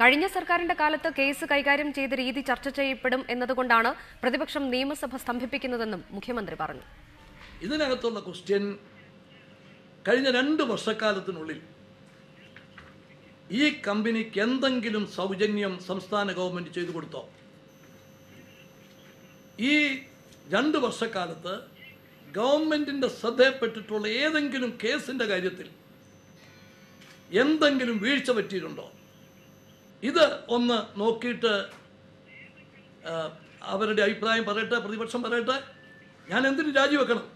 കഴിഞ്ഞ സർക്കാരിന്റെ കാലത്ത് കേസ് കൈകാര്യം ചെയ്ത രീതി ചർച്ച ചെയ്യപ്പെടും എന്നതുകൊണ്ടാണ് പ്രതിപക്ഷം നിയമസഭ സ്തംഭിപ്പിക്കുന്നതെന്നും മുഖ്യമന്ത്രി പറഞ്ഞു ഇതിനകത്തുള്ള ക്വസ്റ്റ്യൻ കഴിഞ്ഞ രണ്ട് വർഷക്കാലത്തിനുള്ളിൽ ഈ കമ്പനിക്ക് എന്തെങ്കിലും സൗജന്യം സംസ്ഥാന ഗവൺമെന്റ് ചെയ്തു കൊടുത്തോ ഈ രണ്ട് വർഷക്കാലത്ത് ഗവൺമെന്റിന്റെ ശ്രദ്ധയിൽപ്പെട്ടിട്ടുള്ള ഏതെങ്കിലും കേസിന്റെ കാര്യത്തിൽ എന്തെങ്കിലും വീഴ്ച പറ്റിയിട്ടുണ്ടോ ഇത് ഒന്ന് നോക്കിയിട്ട് ആ, അവരുടെ അഭിപ്രായം പറയട്ടെ പ്രതിപക്ഷം പറയട്ടെ ഞാൻ എന്തിനു രാജിവെക്കണം